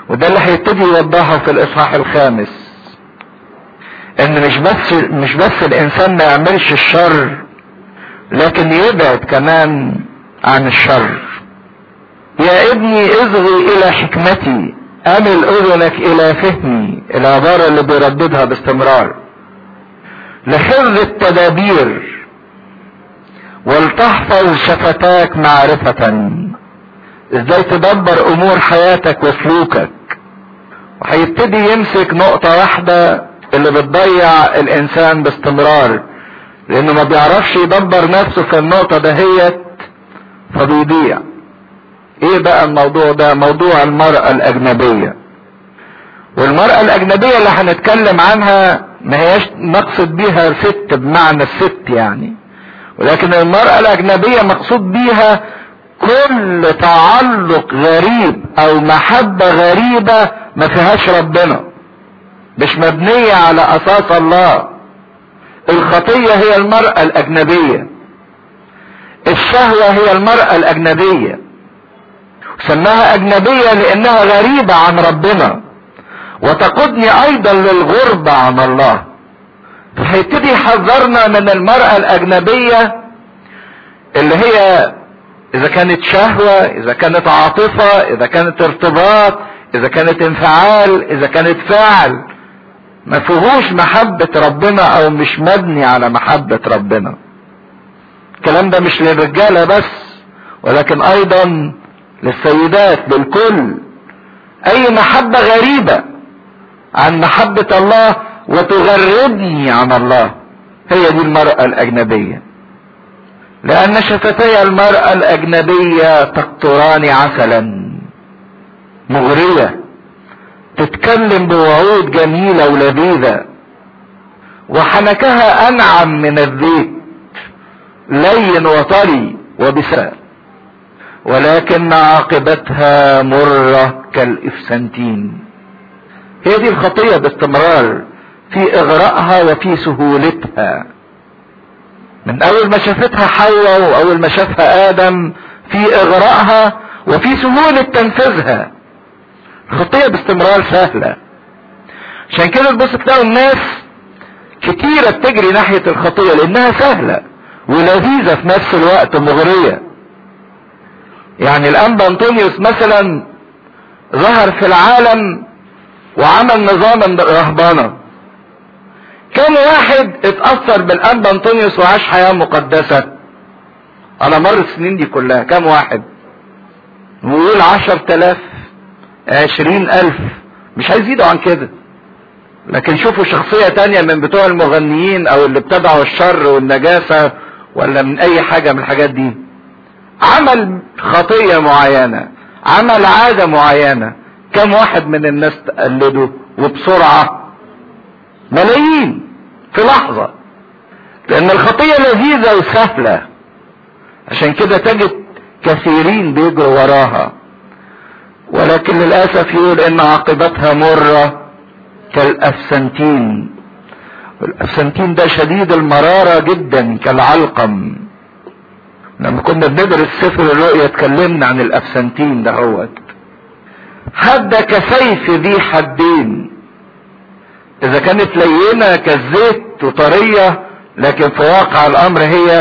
وده اللي هيبتدي يوضحه في الاصحاح الخامس ان مش بس مش بس الانسان ما يعملش الشر لكن يبعد كمان عن الشر يا ابني اصغي الى حكمتي امل اذنك الى فهمي العبارة اللي بيرددها باستمرار لحفظ التدابير ولتحفظ شفتاك معرفة ازاي تدبر امور حياتك وسلوكك وهيبتدي يمسك نقطة واحدة اللي بتضيع الانسان باستمرار لانه ما بيعرفش يدبر نفسه في النقطة دهيت فبيضيع ايه بقى الموضوع ده موضوع المرأة الاجنبية والمرأة الاجنبية اللي هنتكلم عنها ما هياش نقصد بيها ست بمعنى الست يعني ولكن المرأة الاجنبية مقصود بيها كل تعلق غريب او محبة غريبة ما فيهاش ربنا مش مبنية على اساس الله الخطية هي المرأة الاجنبية الشهوة هي المرأة الاجنبية سماها اجنبية لانها غريبة عن ربنا وتقودني ايضا للغربة عن الله فهيبتدي يحذرنا من المرأة الاجنبية اللي هي اذا كانت شهوة اذا كانت عاطفة اذا كانت ارتباط اذا كانت انفعال اذا كانت فعل ما فيهوش محبة ربنا او مش مبني على محبة ربنا الكلام ده مش للرجالة بس ولكن ايضا للسيدات للكل اي محبة غريبة عن محبة الله وتغربني عن الله هي دي المرأة الاجنبية لان شفتي المرأة الاجنبية تقطران عسلا مغرية تتكلم بوعود جميلة ولذيذة وحنكها انعم من الزيت لين وطري وبساء ولكن عاقبتها مرة كالإفسنتين هي دي الخطية باستمرار في إغراءها وفي سهولتها من أول ما شافتها حواء وأول ما شافها آدم في إغراءها وفي سهولة تنفيذها الخطية باستمرار سهلة عشان كده تبص تلاقوا الناس كتيرة بتجري ناحية الخطية لأنها سهلة ولذيذة في نفس الوقت مغرية يعني الانبا انطونيوس مثلا ظهر في العالم وعمل نظاما رهبانه كم واحد اتأثر بالانبا انطونيوس وعاش حياة مقدسة على مر السنين دي كلها كم واحد نقول عشر تلاف عشرين الف مش هيزيدوا عن كده لكن شوفوا شخصية تانية من بتوع المغنيين او اللي ابتدعوا الشر والنجاسة ولا من اي حاجة من الحاجات دي عمل خطية معينة عمل عادة معينة كم واحد من الناس تقلده وبسرعة ملايين في لحظة لان الخطية لذيذة وسهلة عشان كده تجد كثيرين بيجروا وراها ولكن للأسف يقول ان عاقبتها مرة كالأفسنتين والأفسنتين ده شديد المرارة جدا كالعلقم لما كنا بندرس سفر الرؤيا اتكلمنا عن الافسنتين دهوت حد كسيف ذي حدين اذا كانت لينة كالزيت وطرية لكن في واقع الامر هي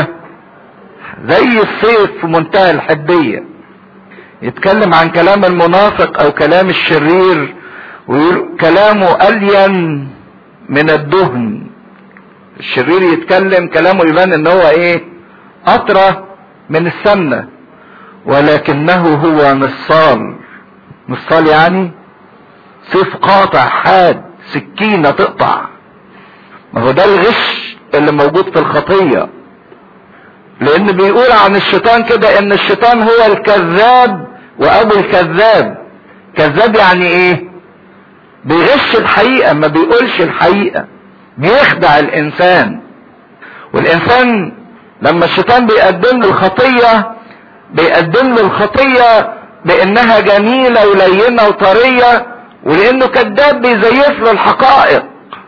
زي السيف في منتهى الحدية يتكلم عن كلام المنافق او كلام الشرير ويقول كلامه الين من الدهن الشرير يتكلم كلامه يبان ان هو ايه اطرى من السمنة ولكنه هو نصال نصال يعني سيف قاطع حاد سكينة تقطع ما هو ده الغش اللي موجود في الخطية لان بيقول عن الشيطان كده ان الشيطان هو الكذاب وابو الكذاب كذاب يعني ايه بيغش الحقيقة ما بيقولش الحقيقة بيخدع الانسان والانسان لما الشيطان بيقدم له الخطية بيقدم له الخطية بانها جميلة ولينة وطرية ولانه كذاب بيزيف له الحقائق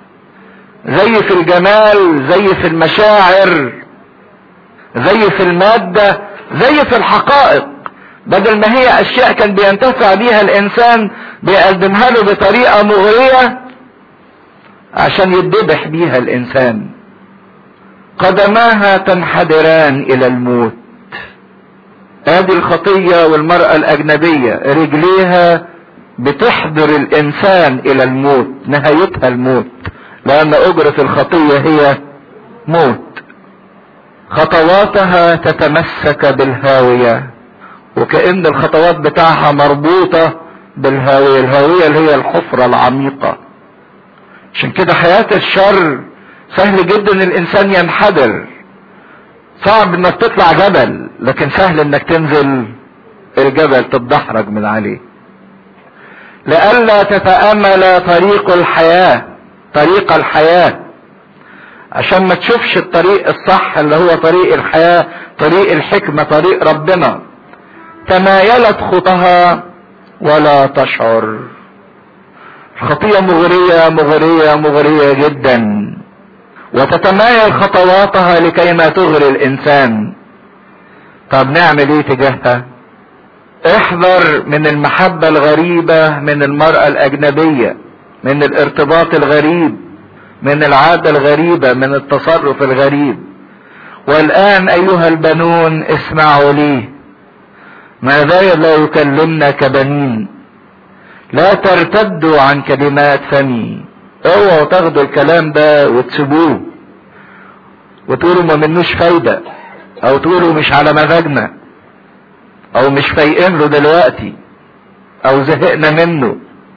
زي في الجمال زي في المشاعر زي في المادة زي في الحقائق بدل ما هي اشياء كان بينتفع بيها الانسان بيقدمها له بطريقة مغرية عشان يتذبح بيها الانسان قدماها تنحدران الى الموت ادي الخطية والمرأة الاجنبية رجليها بتحضر الانسان الى الموت نهايتها الموت لان اجرة الخطية هي موت خطواتها تتمسك بالهاوية وكأن الخطوات بتاعها مربوطة بالهاوية الهاوية اللي هي الحفرة العميقة عشان كده حياة الشر سهل جدا الانسان ينحدر صعب انك تطلع جبل لكن سهل انك تنزل الجبل تتدحرج من عليه لئلا تتأمل طريق الحياة طريق الحياة عشان ما تشوفش الطريق الصح اللي هو طريق الحياة طريق الحكمة طريق ربنا تمايلت خطها ولا تشعر خطية مغرية مغرية مغرية جدا وتتمايل خطواتها لكي ما تغري الانسان طب نعمل ايه تجاهها احذر من المحبة الغريبة من المرأة الاجنبية من الارتباط الغريب من العادة الغريبة من التصرف الغريب والان ايها البنون اسمعوا لي ماذا لا يكلمنا كبنين لا ترتدوا عن كلمات فمي اوعوا تاخدوا الكلام ده وتسيبوه وتقولوا ما منوش فايدة او تقولوا مش على مزاجنا او مش فايقين له دلوقتي او زهقنا منه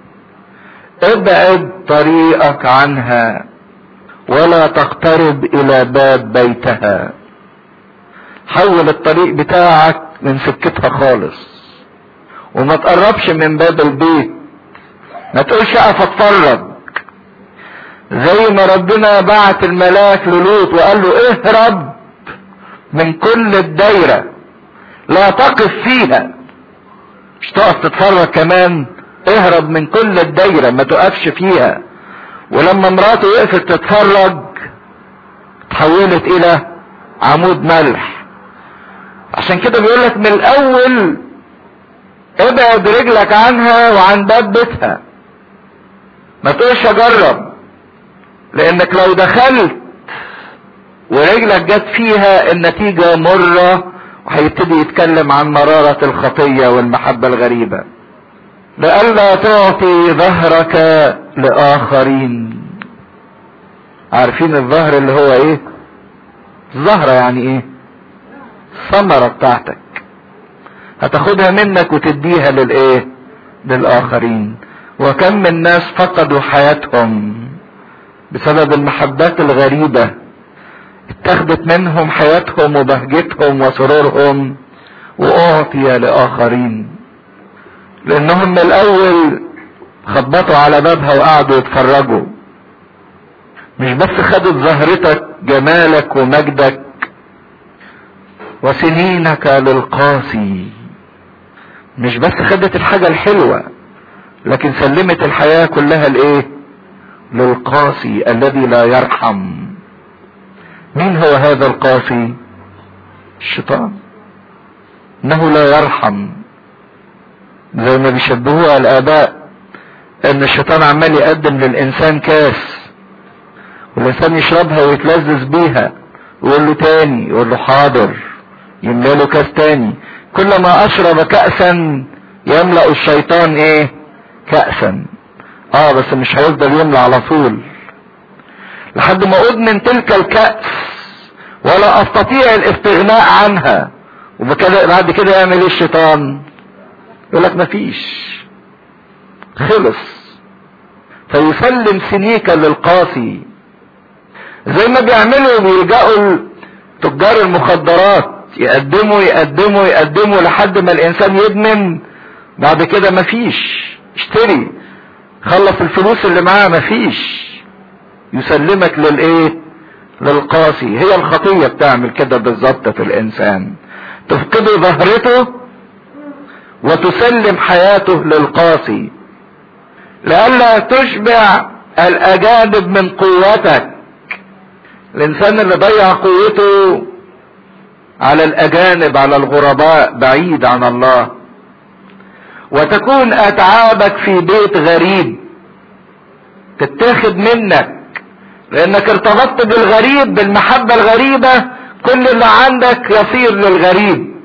ابعد طريقك عنها ولا تقترب الى باب بيتها حول الطريق بتاعك من سكتها خالص وما تقربش من باب البيت ما تقولش اقف اتفرج زي ما ربنا بعت الملاك للوط وقال له اهرب من كل الدايرة لا تقف فيها مش تقف تتفرج كمان اهرب من كل الدايرة ما تقفش فيها ولما مراته وقفت تتفرج تحولت الى عمود ملح عشان كده بيقول لك من الاول ابعد رجلك عنها وعن باب بيتها ما تقولش اجرب لانك لو دخلت ورجلك جت فيها النتيجة مرة وهيبتدي يتكلم عن مرارة الخطية والمحبة الغريبة لئلا تعطي ظهرك لآخرين عارفين الظهر اللي هو ايه الظهرة يعني ايه الثمرة بتاعتك هتاخدها منك وتديها للايه للآخرين وكم من ناس فقدوا حياتهم بسبب المحبات الغريبة اتخذت منهم حياتهم وبهجتهم وسرورهم واعطي لاخرين لانهم من الاول خبطوا على بابها وقعدوا يتفرجوا مش بس خدت زهرتك جمالك ومجدك وسنينك للقاسي مش بس خدت الحاجة الحلوة لكن سلمت الحياة كلها لايه للقاسي الذي لا يرحم مين هو هذا القاسي الشيطان انه لا يرحم زي ما بيشبهوها الاباء ان الشيطان عمال يقدم للانسان كاس والانسان يشربها ويتلذذ بيها ويقول له تاني يقول له حاضر يملى له كاس تاني كلما اشرب كأسا يملأ الشيطان ايه كأسا اه بس مش هيفضل يملى على طول لحد ما ادمن تلك الكأس ولا استطيع الاستغناء عنها وبكده بعد كده يعمل ايه الشيطان يقول لك مفيش خلص فيسلم سنيك للقاسي زي ما بيعملوا بيلجأوا تجار المخدرات يقدموا يقدموا يقدموا لحد ما الانسان يدمن بعد كده مفيش اشتري خلص الفلوس اللي معاه مفيش يسلمك للايه للقاسي هي الخطية بتعمل كده بالظبط في الانسان تفقد ظهرته وتسلم حياته للقاسي لئلا تشبع الاجانب من قوتك الانسان اللي ضيع قوته على الاجانب على الغرباء بعيد عن الله وتكون اتعابك في بيت غريب تتاخد منك لانك ارتبطت بالغريب بالمحبة الغريبة كل اللي عندك يصير للغريب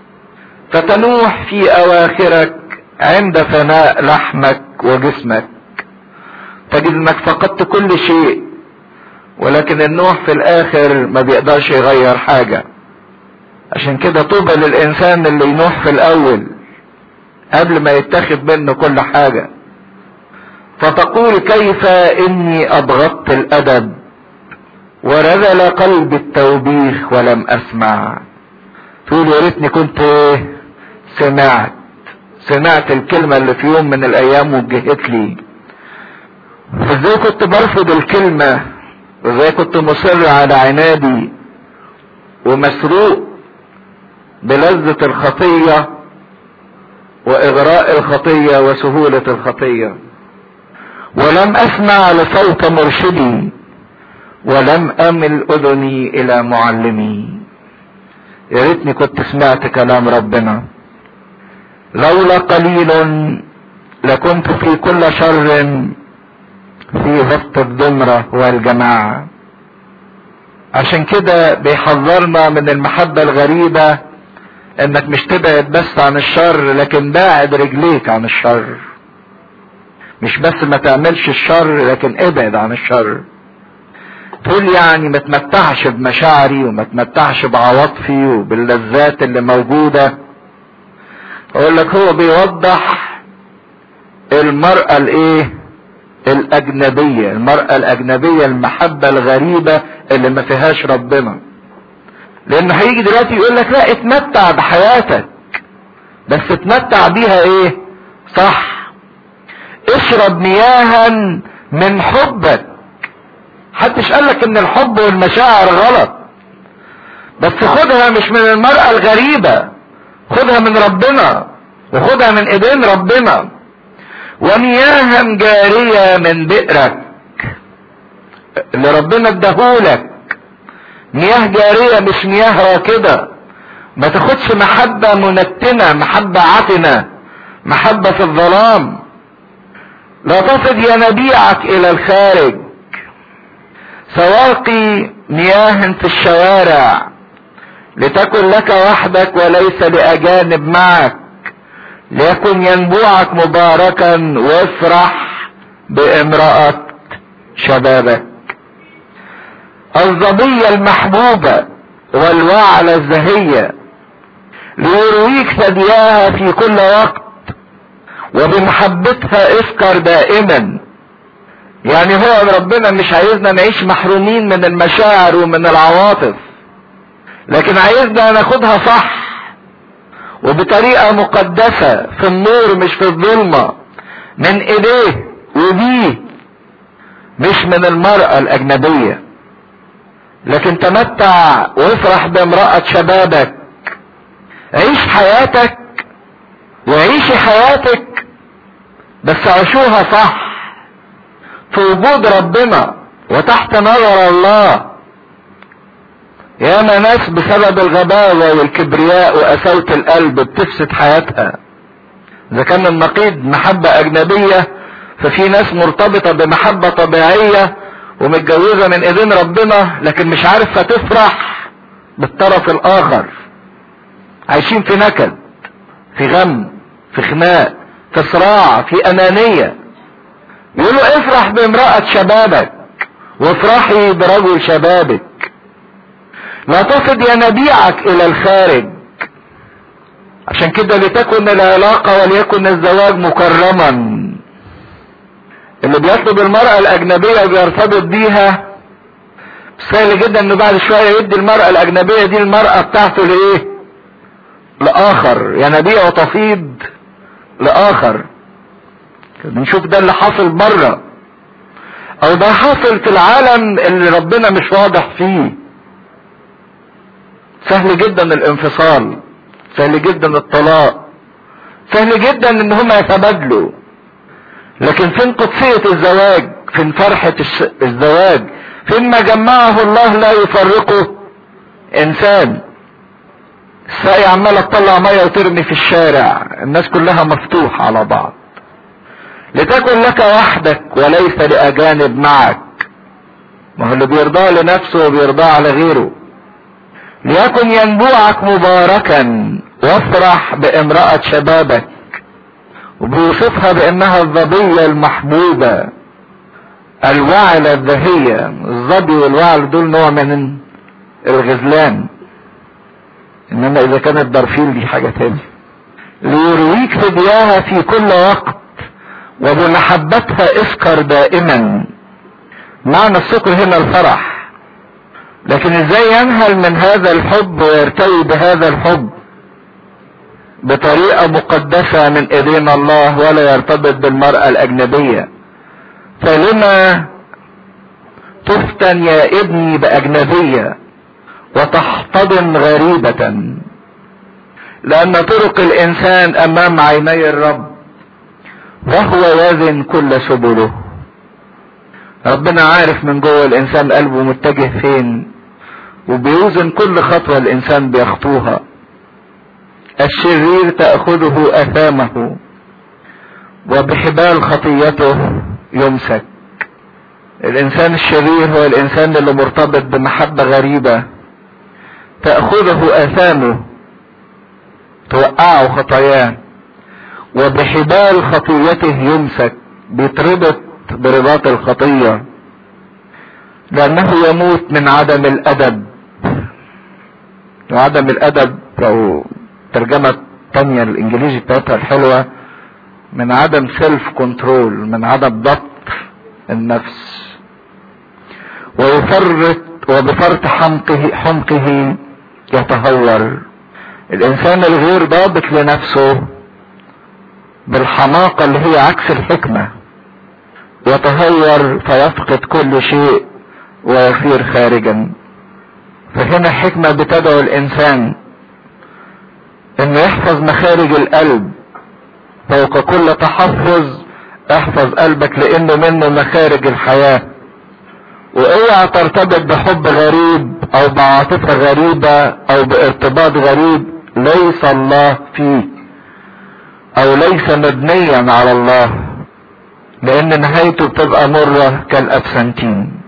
فتنوح في اواخرك عند فناء لحمك وجسمك تجد انك فقدت كل شيء ولكن النوح في الاخر ما بيقدرش يغير حاجة عشان كده طوبى للانسان اللي ينوح في الاول قبل ما يتاخد منه كل حاجة فتقول كيف اني ابغضت الادب ورذل قلب التوبيخ ولم اسمع تقول يا ريتني كنت سمعت سمعت الكلمة اللي في يوم من الايام وجهت لي ازاي كنت برفض الكلمة وازاي كنت مصر على عنادي ومسروق بلذة الخطية واغراء الخطية وسهولة الخطية ولم اسمع لصوت مرشدي ولم امل اذني الى معلمي يا ريتني كنت سمعت كلام ربنا لولا قليل لكنت في كل شر في وسط الزمرة والجماعة عشان كده بيحذرنا من المحبة الغريبة انك مش تبعد بس عن الشر لكن باعد رجليك عن الشر مش بس ما تعملش الشر لكن ابعد عن الشر تقول يعني ما تمتعش بمشاعري وما تمتعش بعواطفي وباللذات اللي موجودة اقول لك هو بيوضح المرأة الايه الاجنبية المرأة الاجنبية المحبة الغريبة اللي ما فيهاش ربنا لان هيجي دلوقتي يقول لك لا اتمتع بحياتك بس اتمتع بيها ايه صح اشرب مياها من حبك محدش قالك ان الحب والمشاعر غلط بس خدها مش من المرأة الغريبة خدها من ربنا وخدها من ايدين ربنا ومياها جارية من بئرك اللي ربنا اداهولك مياه جارية مش مياه راكدة ما تاخدش محبة منتنة محبة عتنة محبة في الظلام لا تصد ينابيعك الى الخارج سواقي مياه في الشوارع لتكن لك وحدك وليس لأجانب معك ليكن ينبوعك مباركا وافرح بامرأة شبابك الظبية المحبوبة والوعلة الزهية ليرويك ثدياها في كل وقت وبمحبتها افكر دائما يعني هو ربنا مش عايزنا نعيش محرومين من المشاعر ومن العواطف لكن عايزنا ناخدها صح وبطريقة مقدسة في النور مش في الظلمة من ايديه وبيه مش من المرأة الاجنبية لكن تمتع وافرح بامرأة شبابك عيش حياتك وعيشي حياتك بس عيشوها صح في وجود ربنا وتحت نظر الله ياما ناس بسبب الغباوة والكبرياء وقساوة القلب بتفسد حياتها اذا كان النقيض محبة اجنبية ففي ناس مرتبطة بمحبة طبيعية ومتجوزة من ايدين ربنا لكن مش عارفة تفرح بالطرف الاخر عايشين في نكد في غم في خناق في صراع في انانية يقولوا افرح بامرأة شبابك وافرحي برجل شبابك لا تصد ينابيعك الى الخارج عشان كده لتكن العلاقة وليكن الزواج مكرما اللي بيطلب المرأة الاجنبية وبيرتبط بيها سهل جدا انه بعد شوية يدي المرأة الاجنبية دي المرأة بتاعته لايه لاخر ينابيع وتفيض لاخر بنشوف ده اللي حاصل بره او ده حاصل في العالم اللي ربنا مش واضح فيه سهل جدا الانفصال سهل جدا الطلاق سهل جدا ان هما يتبادلوا لكن فين قدسية الزواج فين فرحة الزواج فين ما جمعه الله لا يفرقه انسان الساقية عمالة تطلع مية وترمي في الشارع الناس كلها مفتوحة على بعض لتكن لك وحدك وليس لأجانب معك ما هو اللي بيرضاه لنفسه وبيرضاه على غيره ليكن ينبوعك مباركا وافرح بامرأة شبابك وبيوصفها بانها الظبية المحبوبة الوعلة الذهية الظبي والوعل دول نوع من الغزلان انما اذا كانت درفيل دي حاجة تانية ليرويك فدياها في كل وقت وبمحبتها اسكر دائما معنى السكر هنا الفرح لكن ازاي ينهل من هذا الحب ويرتوي بهذا الحب بطريقة مقدسة من ايدين الله ولا يرتبط بالمرأة الاجنبية فلما تفتن يا ابني باجنبية وتحتضن غريبة لان طرق الانسان امام عيني الرب وهو يزن كل سبله ربنا عارف من جوه الانسان قلبه متجه فين وبيوزن كل خطوة الانسان بيخطوها الشرير تأخذه اثامه وبحبال خطيته يمسك الانسان الشرير هو الانسان اللي مرتبط بمحبة غريبة تأخذه اثامه توقعه خطاياه وبحبال خطيته يمسك بيتربط برباط الخطية لأنه يموت من عدم الأدب وعدم الأدب لو ترجمة تانية الإنجليزي بتاعتها الحلوة من عدم سيلف كنترول من عدم ضبط النفس ويفرط وبفرط حمقه حمقه يتهور الإنسان الغير ضابط لنفسه بالحماقة اللي هي عكس الحكمة يتهور فيفقد كل شيء ويصير خارجا فهنا الحكمة بتدعو الانسان انه يحفظ مخارج القلب فوق كل تحفظ احفظ قلبك لانه منه مخارج الحياة واوعى ترتبط بحب غريب او بعاطفة غريبة او بارتباط غريب ليس الله فيه او ليس مبنيا على الله لان نهايته بتبقى مرة كالابسنتين